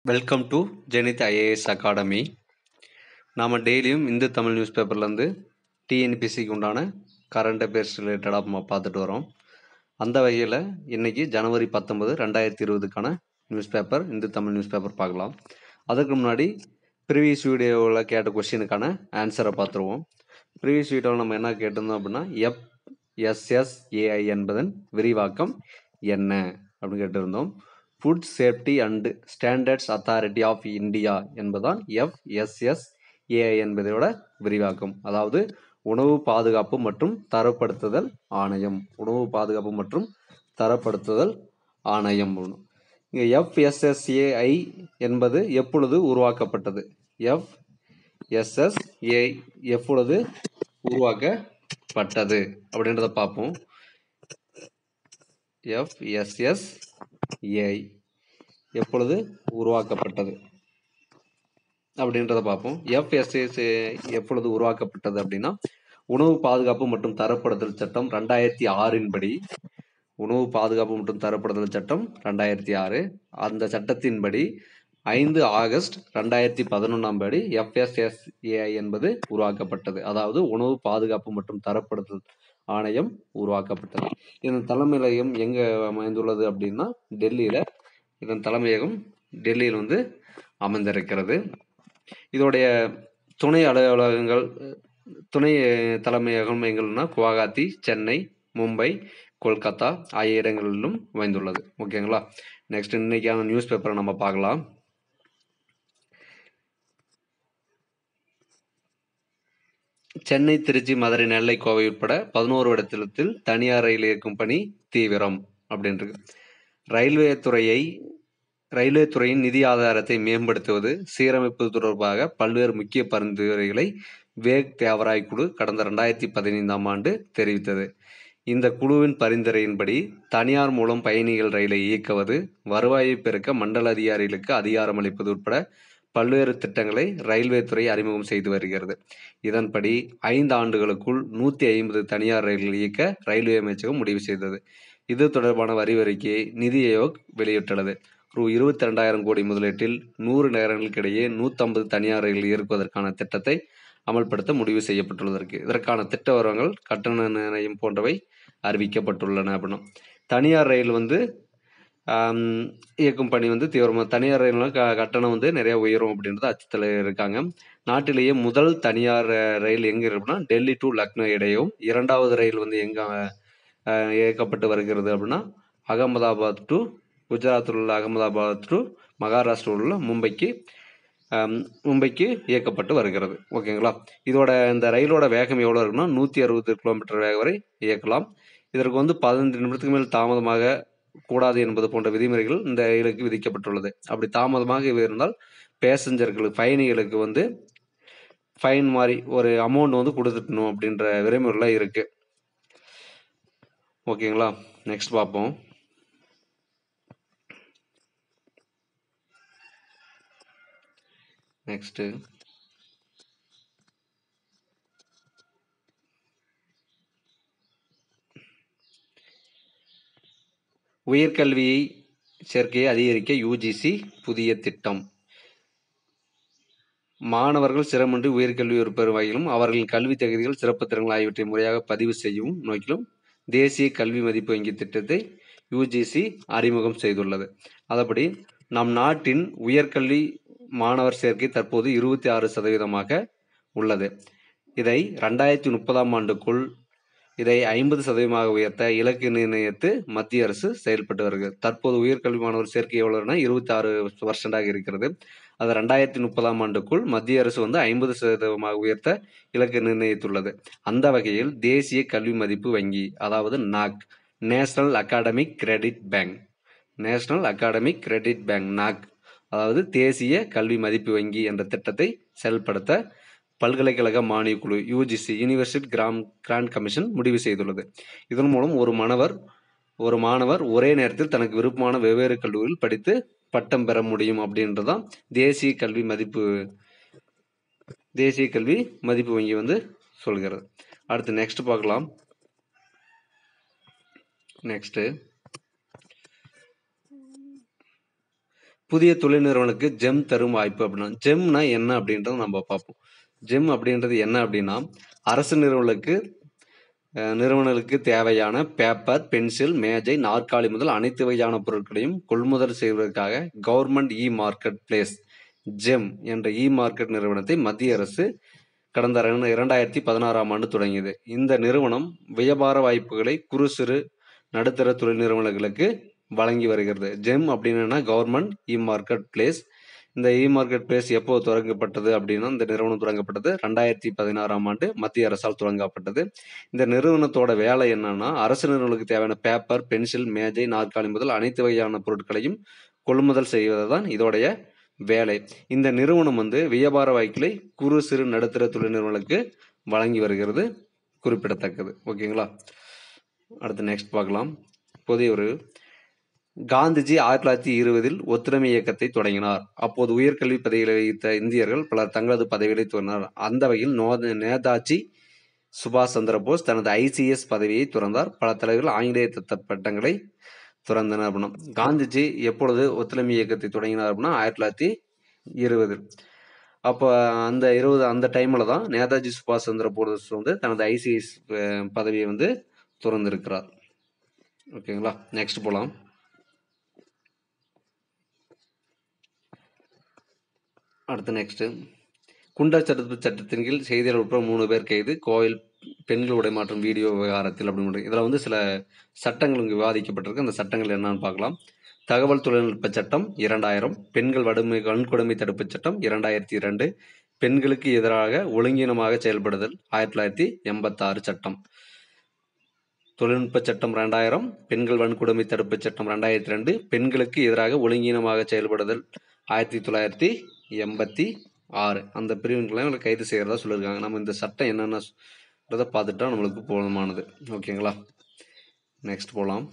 welcome to Zenith IAS academy நாம் டெய்லியும் Hindu Tamil news பேப்பர்லேருந்து டிஎன்பிசிக்கு உண்டான கரண்ட் அஃபேர்ஸ் ரிலேட்டடாக நம்ம பார்த்துட்டு வரோம் அந்த வகையில் இன்னைக்கு ஜனவரி பத்தொன்பது ரெண்டாயிரத்தி இருபதுக்கான news paper Hindu Tamil news paper பார்க்கலாம் அதுக்கு முன்னாடி ப்ரீவியஸ் வீடியோவில் கேட்ட கொஸ்டினுக்கான ஆன்சரை பார்த்துருவோம் ப்ரீவியஸ் வீடியோவில் நம்ம என்ன கேட்டிருந்தோம் அப்படின்னா எஃப் எஸ்எஸ்ஏஐ என்பதன் விரிவாக்கம் என்ன அப்படின்னு கேட்டிருந்தோம் food safety and standards authority of India என்பதுதான் எஃப்எஸ்எஸ்ஏஐ என்பதோட விரிவாக்கம் அதாவது உணவு பாதுகாப்பு மற்றும் தரப்படுத்துதல் ஆணையம் உணவு பாதுகாப்பு மற்றும் தரப்படுத்துதல் ஆணையம் இங்கே எஃப்எஸ்எஸ்ஏஐ என்பது எப்பொழுது உருவாக்கப்பட்டது எஃப் எஸ்எஸ்ஏ எப்பொழுது உருவாக்கப்பட்டது அப்படின்றத பார்ப்போம் எஃப்எஸ்எஸ்ஏஐ எப்பொழுது உருவாக்கப்பட்டது அப்படின்றத பார்ப்போம் எஃப்எஸ்எஸ் எப்பொழுது உருவாக்கப்பட்டது அப்படின்னா உணவு பாதுகாப்பு மற்றும் தரப்படுத்தல் சட்டம் ரெண்டாயிரத்தி ஆறின் படி உணவு பாதுகாப்பு மற்றும் தரப்படுத்தல் சட்டம் ரெண்டாயிரத்தி ஆறு அந்த சட்டத்தின்படி ஐந்து ஆகஸ்ட் ரெண்டாயிரத்தி பதினொன்றாம் படி எஃப்எஸ்எஸ்ஏஐ என்பது உருவாக்கப்பட்டது அதாவது உணவு பாதுகாப்பு மற்றும் தரப்படுத்தல் ஆணையம் உருவாக்கப்பட்டது இதன் தலைமையகம் எங்கே அமைந்துள்ளது அப்படின்னா டெல்லியில் இதன் தலைமையகம் டெல்லியில் வந்து அமைந்திருக்கிறது இதோடைய துணை அலுவலகங்கள் துணை தலைமையகம் எங்கள்னா குவஹாத்தி சென்னை மும்பை கொல்கத்தா ஆகிய இடங்களிலும் அமைந்துள்ளது ஓகேங்களா நெக்ஸ்ட் இன்னைக்கான நியூஸ் பேப்பரை நம்ம பார்க்கலாம் சென்னை திருச்சி மதுரை நெல்லை கோவை உட்பட பதினோரு இடத்தில் தனியார் ரயில் இயக்கும் பணி தீவிரம் அப்படின்றது ரயில்வே துறையை ரயில்வே துறையின் நிதி ஆதாரத்தை மேம்படுத்துவது சீரமைப்பு தொடர்பாக பல்வேறு முக்கிய பரிந்துரைகளை வேக் தேவராய் குழு கடந்த ரெண்டாயிரத்தி பதினைந்தாம் ஆண்டு தெரிவித்தது இந்த குழுவின் பரிந்துரையின்படி தனியார் மூலம் பயணிகள் ரயிலை இயக்குவது வருவாயை பெருக்க மண்டல அதிகாரிகளுக்கு அதிகாரம் அளிப்பது உட்பட பல்வேறு திட்டங்களை ரயில்வே துறை அறிமுகம் செய்து வருகிறது இதன்படி ஐந்து ஆண்டுகளுக்குள் நூற்றி ஐம்பது தனியார் ரயில்கள் இயக்க ரயில்வே அமைச்சகம் முடிவு செய்தது இது தொடர்பான வரி அறிக்கையை நிதி ஆயோக் வெளியிட்டுள்ளது ரூ இருபத்தி ரெண்டாயிரம் கோடி முதலீட்டில் நூறு நேரங்களுக்கிடையே நூற்றம்பது தனியார் ரயில்கள் இயக்குவதற்கான திட்டத்தை அமல்படுத்த முடிவு செய்யப்பட்டுள்ளதற்கு இதற்கான திட்ட விவரங்கள் கட்டண நிர்ணயம் போன்றவை அறிவிக்கப்பட்டுள்ளன அப்படின்னா தனியார் ரயில் வந்து இயக்கும் பணி வந்து தீவிரமாக தனியார் ரயில்னா க கட்டணம் வந்து நிறைய உயரும் அப்படின்றது அச்சத்தில் இருக்காங்க நாட்டிலேயே முதல் தனியார் ரயில் எங்கே இருக்குன்னா டெல்லி டு லக்னோ இடையும் இரண்டாவது ரயில் வந்து எங்கே இயக்கப்பட்டு வருகிறது அப்படின்னா அகமதாபாத் டு குஜராத்தில் உள்ள அகமதாபாத் டு மகாராஷ்டிராவில் உள்ள மும்பைக்கு மும்பைக்கு இயக்கப்பட்டு வருகிறது ஓகேங்களா இதோட இந்த ரயிலோட வேகம் எவ்வளோ இருக்குன்னா நூற்றி அறுபது கிலோமீட்டர் வேகம் வரை இயக்கலாம் இதற்கு வந்து பதினஞ்சு நிமிடத்துக்கு மேல் தாமதமாக கூடாது என்பது போன்ற விதிமுறைகள் இந்த ரயிலுக்கு விதிக்கப்பட்டுள்ளது அப்படி தாமதமாக இருந்தால் பேசஞ்சர்களுக்கு பயணிகளுக்கு வந்து ஃபைன் மாதிரி ஒரு அமௌண்ட் வந்து கொடுத்துட்டணும் அப்படின்ற விதிமுறைலாம் இருக்கு ஓகேங்களா நெக்ஸ்ட் பார்ப்போம் நெக்ஸ்ட்டு உயர்கல்வியை சேர்க்கையை அதிகரிக்க யூஜிசி புதிய திட்டம் மாணவர்கள் சிரமன்றி உயர்கல்வி பெறும் வகையிலும் அவர்களின் கல்வி தகுதிகள் சிறப்பு திறன்கள் ஆகியவற்றை முறையாக பதிவு செய்யவும் நோக்கிலும் தேசிய கல்வி மதிப்பு வங்கி திட்டத்தை யூஜிசி அறிமுகம் செய்துள்ளது அதபடி நம் நாட்டின் உயர்கல்வி மாணவர் சேர்க்கை தற்போது இருபத்தி ஆறு சதவீதமாக உள்ளது இதை ரெண்டாயிரத்தி முப்பதாம் ஆண்டுக்குள் இதை ஐம்பது சதவீதமாக உயர்த்த இலக்கு நிர்ணயித்து மத்திய அரசு செயல்பட்டு வருகிறது தற்போது உயர்கல்வி மாணவர் சேர்க்கை எவ்வளவுனா இருபத்தி ஆறு பர்சன்டாக இருக்கிறது அது ரெண்டாயிரத்தி முப்பதாம் ஆண்டுக்குள் மத்திய அரசு வந்து ஐம்பது சதவீதமாக உயர்த்த இலக்கு நிர்ணயித்துள்ளது அந்த வகையில் தேசிய கல்வி மதிப்பு வங்கி அதாவது NAC national academic credit bank national academic credit bank NAC அதாவது தேசிய கல்வி மதிப்பு வங்கி என்ற திட்டத்தை செயல்படுத்த பல்கலைக்கழக மானியக் குழு UGC university gram grant commission முடிவு செய்துள்ளது இதன் மூலம் ஒரு மாணவர் ஒரு மாணவர் ஒரே நேரத்தில் தனக்கு விருப்பமான வெவ்வேறு கல்லூரியில் படித்து பட்டம் பெற முடியும் அப்படின்றதான் தேசிய கல்வி மதிப்பு தேசிய கல்வி மதிப்பு வங்கி வந்து சொல்கிறது அடுத்து நெக்ஸ்ட் பார்க்கலாம் நெக்ஸ்ட்டு புதிய தொழில் நிறுவனங்களுக்கு ஜெம் தரும் வாய்ப்பு அப்படின்னா ஜெம்னா என்ன அப்படின்றத நம்ம பார்ப்போம் ஜெம் அப்படின்றது என்ன அப்படின்னா அரசு நிறுவனங்களுக்கு அஹ், நிறுவனங்களுக்கு தேவையான பேப்பர் பென்சில் மேஜை நாற்காலி முதல் அனைத்து வகையான பொருட்களையும் கொள்முதல் செய்வதற்காக government e market place GeM என்ற இ மார்க்கெட் நிறுவனத்தை மத்திய அரசு கடந்த இரண்டு- இரண்டாயிரத்தி பதினாறாம் ஆண்டு தொடங்கியது இந்த நிறுவனம் வியாபார வாய்ப்புகளை குறு சிறு நடுத்தர தொழில் நிறுவனங்களுக்கு வழங்கி வருகிறது ஜெம் அப்படின்னா கவர்மெண்ட் இ மார்க்கெட் பிளேஸ் இந்த இ மார்க்கெட் பிளேஸ் எப்போ தொடங்கப்பட்டது அப்படின்னா இந்த நிறுவனம் தொடங்கப்பட்டது ரெண்டாயிரத்தி பதினாறாம் ஆண்டு மத்திய அரசால் தொடங்கப்பட்டது இந்த நிறுவனத்தோட வேலை என்னன்னா அரசு நிறுவனங்களுக்கு தேவையான பேப்பர் பென்சில் மேஜை நாற்காலி முதல் அனைத்து வகையான பொருட்களையும் கொள்முதல் செய்வது தான் இதோடைய வேலை இந்த நிறுவனம் வந்து வியாபார வாய்ப்புகளை குறு சிறு நடுத்தர தொழில் நிறுவனங்களுக்கு வழங்கி வருகிறது குறிப்பிடத்தக்கது ஓகேங்களா அடுத்து நெக்ஸ்ட் பார்க்கலாம் இப்போதைய ஒரு காந்திஜி ஆயிரத்தி தொள்ளாயிரத்தி இருபதில் ஒத்துழைமை இயக்கத்தை தொடங்கினார் அப்போது உயர்கல்வி பதவிகளை வகித்த இந்தியர்கள் பலர் தங்களது பதவிகளை துறந்தனர் அந்த வகையில் நோ- நேதாஜி சுபாஷ் சந்திர போஸ் தனது ஐசிஎஸ் பதவியை துறந்தார் பல தலைவர்கள் ஆங்கிலேய தத்த பட்டங்களை துறந்தனர் அப்படின்னா காந்திஜி எப்பொழுது ஒத்துழைமை இயக்கத்தை தொடங்கினார் அப்படின்னா ஆயிரத்தி தொள்ளாயிரத்தி இருபது அப்போ அந்த இருபது அந்த டைமில் தான் நேதாஜி சுபாஷ் சந்திர போஸ் வந்து தனது ஐசிஎஸ் பதவியை வந்து துறந்திருக்கிறார் ஓகேங்களா நெக்ஸ்ட் போகலாம் அடுத்து நெக்ஸ்ட்டு குண்டர் தடுப்பு சட்டத்தின் கீழ் செய்தியாளர் உட்பட மூணு பேர் கைது கோயில் பெண்கள் உடைமாற்றும் வீடியோ விவகாரத்தில் அப்படின்னு இதில் வந்து சில சட்டங்கள் இங்கு விவாதிக்கப்பட்டிருக்கு அந்த சட்டங்கள் என்னன்னு பார்க்கலாம் தகவல் தொழில்நுட்ப சட்டம் இரண்டாயிரம் பெண்கள் வடுமை வன்கொடுமை தடுப்பு சட்டம் இரண்டாயிரத்தி இரண்டு பெண்களுக்கு எதிராக ஒழுங்கீனமாக செயல்படுதல் ஆயிரத்தி தொள்ளாயிரத்தி எண்பத்தாறு சட்டம் தொழில்நுட்ப சட்டம் ரெண்டாயிரம் பெண்கள் வன்கொடுமை தடுப்பு சட்டம் ரெண்டாயிரத்தி ரெண்டு பெண்களுக்கு எதிராக ஒழுங்கீனமாக செயல்படுதல் ஆயிரத்தி தொள்ளாயிரத்தி எண்பத்தி ஆறு அந்த பிரிவுகளை இவங்களை கைது செய்கிறதா சொல்லியிருக்காங்க நம்ம இந்த சட்டம் என்னென்னதை பார்த்துட்டா நம்மளுக்கு போதுமானது ஓகேங்களா நெக்ஸ்ட் போகலாம்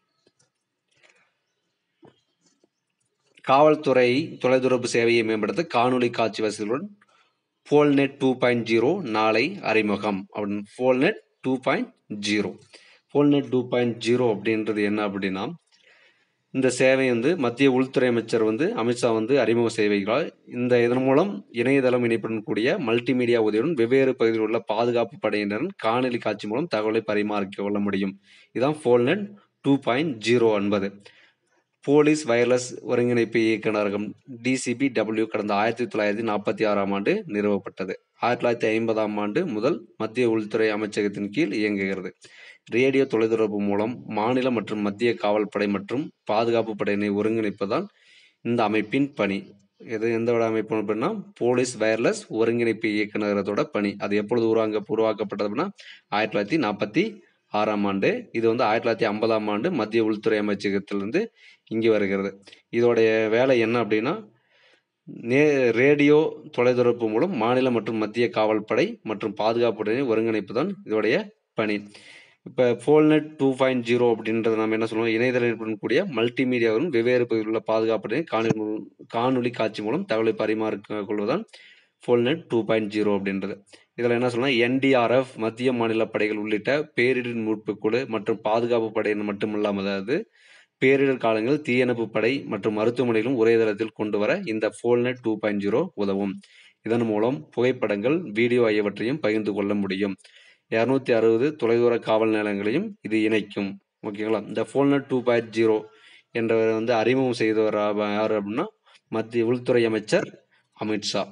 காவல்துறை தொலைத்தொடர்பு சேவையை மேம்படுத்த காணொளி காட்சி வசதிகளுடன் போல்நெட் டூ பாயிண்ட் ஜீரோ நாளை அறிமுகம் அப்படின்னு Polnet two point zero Polnet two point zero அப்படின்றது என்ன அப்படின்னா இந்த சேவை வந்து மத்திய உள்துறை அமைச்சர் வந்து அமித்ஷா வந்து அறிமுகம் செய்கிறார் இந்த இதன் மூலம் இணையதளம் இணைப்புடன் கூடிய மல்டிமீடியா உதவியுடன் வெவ்வேறு பகுதியில் உள்ள பாதுகாப்பு படையினரின் காணொலி காட்சி மூலம் தகவலை பரிமாறிக் கொள்ள முடியும் இதுதான் போல்நெட் டூ பாயிண்ட் ஜீரோ என்பது போலீஸ் வயர்லெஸ் ஒருங்கிணைப்பு இயக்குநரகம் டிசிபி டபிள்யூ கடந்த ஆயிரத்தி தொள்ளாயிரத்தி நாற்பத்தி ஆறாம் ஆண்டு நிறுவப்பட்டது ஆயிரத்தி தொள்ளாயிரத்தி ஐம்பதாம் ஆண்டு முதல் மத்திய உள்துறை அமைச்சகத்தின் கீழ் இயங்குகிறது ரேடியோ தொலைத்தொடர்பு மூலம் மாநில மற்றும் மத்திய காவல்படை மற்றும் பாதுகாப்பு படையினை ஒருங்கிணைப்பதுதான் இந்த அமைப்பின் பணி எது எந்த விட அமைப்பு அப்படின்னா போலீஸ் வயர்லெஸ் ஒருங்கிணைப்பு இயக்குநரகத்தோட பணி அது எப்பொழுது உருவாங்க உருவாக்கப்பட்டது அப்படின்னா ஆயிரத்தி தொள்ளாயிரத்தி நாற்பத்தி ஆறாம் ஆண்டு இது வந்து ஆயிரத்தி தொள்ளாயிரத்தி ஐம்பதாம் ஆண்டு மத்திய உள்துறை அமைச்சகத்திலிருந்து இங்கே வருகிறது இதோடைய வேலை என்ன அப்படின்னா நே ரேடியோ தொலைத்தொடர்பு மூலம் மாநில மற்றும் மத்திய காவல்படை மற்றும் பாதுகாப்புடனே ஒருங்கிணைப்பு தான் இதோடைய பணி இப்போ ஃபோல்நெட் டூ பாயிண்ட் ஜீரோ அப்படின்றது நம்ம என்ன சொல்லுவோம் இணையதள இணைப்புடன் கூடிய மல்டிமீடியாவும் வெவ்வேறு பகுதியில் உள்ள பாதுகாப்புடனே காணொலி காணொலி காட்சி மூலம் தகவலை பரிமாறிக் கொள்வதுதான் ஃபோல்நெட் டூ பாயிண்ட் ஜீரோ அப்படின்றது இதில் என்ன சொல்லலாம் என்டிஆர்எஃப் மத்திய மாநில படைகள் உள்ளிட்ட பேரிடர் மீட்பு குழு மற்றும் பாதுகாப்பு படையினர் மட்டுமில்லாமல் அதாவது பேரிடர் காலங்களில் தீயணைப்பு படை மற்றும் மருத்துவமனைகளும் ஒரே தளத்தில் கொண்டு வர இந்த ஃபோல்நெட் டூ பாயிண்ட் ஜீரோ உதவும் இதன் மூலம் புகைப்படங்கள் வீடியோ ஆகியவற்றையும் பகிர்ந்து கொள்ள முடியும் இரநூத்தி அறுபது தொலைதூர காவல் நிலையங்களையும் இது இணைக்கும் ஓகேங்களா இந்த ஃபோல்நெட் டூ பாயிண்ட் ஜீரோ என்றவர் வந்து அறிமுகம் செய்தவர் ஆவ- யார் அப்படின்னா மத்திய உள்துறை அமைச்சர் அமித்ஷா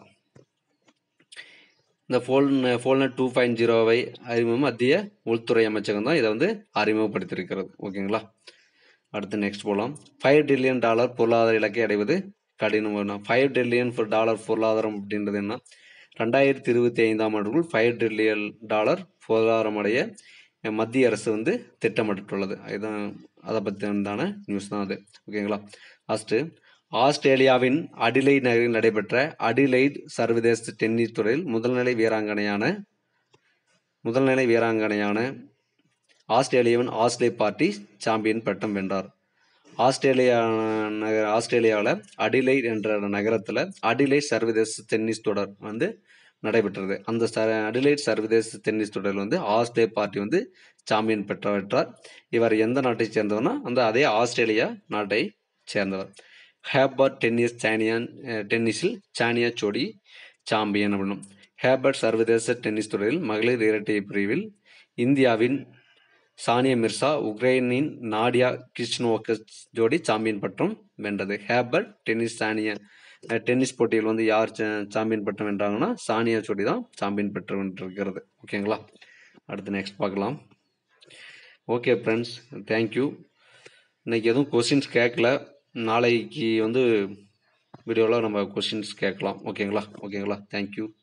இந்த ஃபோல் ஃபோல்நெட் டூ பாயிண்ட் ஜீரோவை அறிமுகம் மத்திய உள்துறை அமைச்சகம் தான் இதை வந்து அறிமுகப்படுத்தியிருக்கிறது ஓகேங்களா அடுத்து நெக்ஸ்ட் போகலாம் ஃபைவ் ட்ரில்லியன் டாலர் பொருளாதார இலக்கை அடைவது கடினம் ஃபைவ் ட்ரில்லியன் டாலர் பொருளாதாரம் அப்படின்றது என்ன ரெண்டாயிரத்தி இருபத்தி ஐந்தாம் ஆண்டுக்குள் ஃபைவ் ட்ரில்லியன் டாலர் பொருளாதாரம் அடைய மத்திய அரசு வந்து திட்டமிட்டுள்ளது இதுதான் அதை பற்றின நியூஸ் தான் அது ஓகேங்களா ஃபஸ்ட்டு ஆஸ்திரேலியாவின் அடிலைட் நகரில் நடைபெற்ற அடிலைட் சர்வதேச டென்னிஸ் தொடரில் முதல்நிலை வீராங்கனையான முதல்நிலை வீராங்கனையான ஆஸ்திரேலியாவின் ஆஸ்லே பார்ட்டி சாம்பியன் பட்டம் வென்றார் ஆஸ்திரேலியா நகர ஆஸ்திரேலியாவில் அடிலைட் என்ற நகரத்தில் அடிலைட் சர்வதேச டென்னிஸ் தொடர் வந்து நடைபெற்றது அந்த ச அடிலைட் சர்வதேச டென்னிஸ் தொடரில் வந்து ஆஸ்திரே பார்ட்டி வந்து சாம்பியன் பெற்றவற்றார் இவர் எந்த நாட்டை சேர்ந்தவர்னா அந்த அதே ஆஸ்திரேலியா நாட்டை சேர்ந்தவர் ஹேபர் டென்னிஸ் சானியான் அஹ், டென்னிஸில் சானியா ஜோடி சாம்பியன் அப்படின்னும் ஹேபர்ட் சர்வதேச டென்னிஸ் தொடரில் மகளிர் இரட்டை பிரிவில் இந்தியாவின் சானியா மிர்சா உக்ரைனின் நாடியா கிருஷ்ணோவக்க ஜோடி சாம்பியன் பட்டம் வென்றது ஹேபர் டென்னிஸ் சானியா அஹ், டென்னிஸ் போட்டியில் வந்து யார் சா- சாம்பியன் பட்டம் வென்றாங்கன்னா சானியா ஜோடி தான் சாம்பியன் பெற்று வென்றிருக்கிறது ஓகேங்களா அடுத்து நெக்ஸ்ட் பார்க்கலாம் ஓகே ஃப்ரெண்ட்ஸ் தேங்க்யூ இன்னைக்கு எதுவும் கொஸ்டின்ஸ் கேட்கல நாளைக்கு வந்து வீடியோவில் நம்ம கொஸ்டின்ஸ் கேட்கலாம் ஓகேங்களா ஓகேங்களா தேங்க்யூ